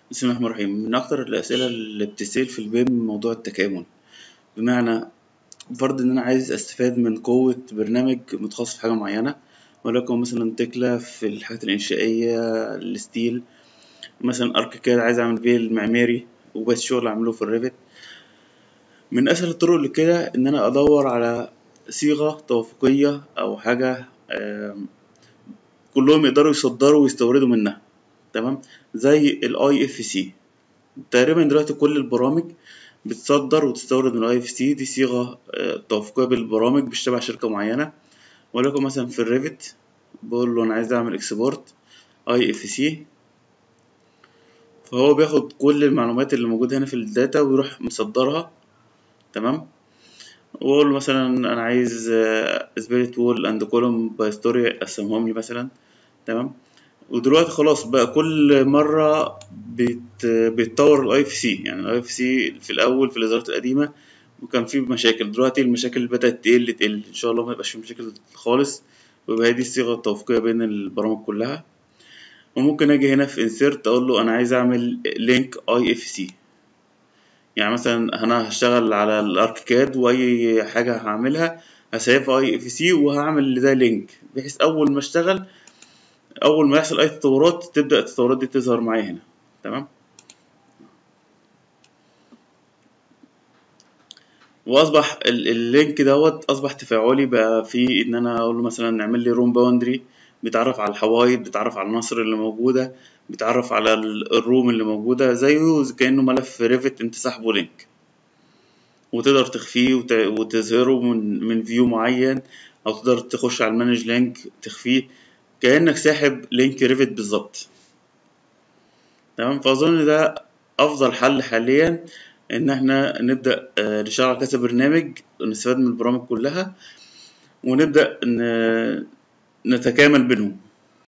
بسم الله الرحمن الرحيم من أكتر الأسئلة اللي بتسأل في البيم موضوع التكامل بمعنى فرض إن أنا عايز أستفاد من قوة برنامج متخصص في حاجة معينة ولكن مثلا تكلا في الحاجات الإنشائية الستيل مثلا أركيكاد عايز أعمل بيه المعماري وبس شغل أعمله في الريفت من أسهل الطرق لكده إن أنا أدور على صيغة توافقية أو حاجة آم، كلهم يقدروا يصدروا ويستوردوا منها تمام زي الاي اف سي تقريبا دلوقتي كل البرامج بتصدر وتستورد من الاي اف سي دي صيغه آه، توافقيه بالبرامج مش تبع شركه معينه ولكن مثلا في الريفت بقول له انا عايز اعمل اكسبورت اي اف سي فهو بياخد كل المعلومات اللي موجوده هنا في الداتا ويروح مصدرها تمام واقول له مثلا انا عايز سبيريت وول اند كولوم باي ستوري قسمهم لي مثلا تمام ودلوقتي خلاص بقى كل مرة بيت بيتطور الاي اف سي يعني الاي اف سي في الاول في الاصدارات القديمة وكان فيه مشاكل دلوقتي المشاكل بدأت تقل تقل ان شاء الله ما يبقاش فيه مشاكل خالص ويبقى هي دي الصيغة التوافقية بين البرامج كلها وممكن اجي هنا في انسيرت اقول له انا عايز اعمل لينك اي اف سي يعني مثلا انا هشتغل على الاركيكاد واي حاجة هعملها هسيبها اي اف سي وهعمل لده لينك بحيث اول ما اشتغل اول ما يحصل اي تطورات تبدا التطورات دي تظهر معايا هنا تمام واصبح ال- اللينك دوت اصبح تفاعلي بقى في ان انا اقول له مثلا نعمل لي روم باوندري بيتعرف على الحوايط بيتعرف على العناصر اللي موجوده بيتعرف على ال- الروم اللي موجوده زيه كانه ملف ريفت انت ساحبه لينك وتقدر تخفيه وت- وتظهره من من فيو معين او تقدر تخش على المانج لينك تخفيه كانك ساحب لينك ريفت بالظبط تمام فاظن ده افضل حل حاليا ان احنا نبدا آه، نشتغل على كذا برنامج ونستفاد من البرامج كلها ونبدا ن- نتكامل بينهم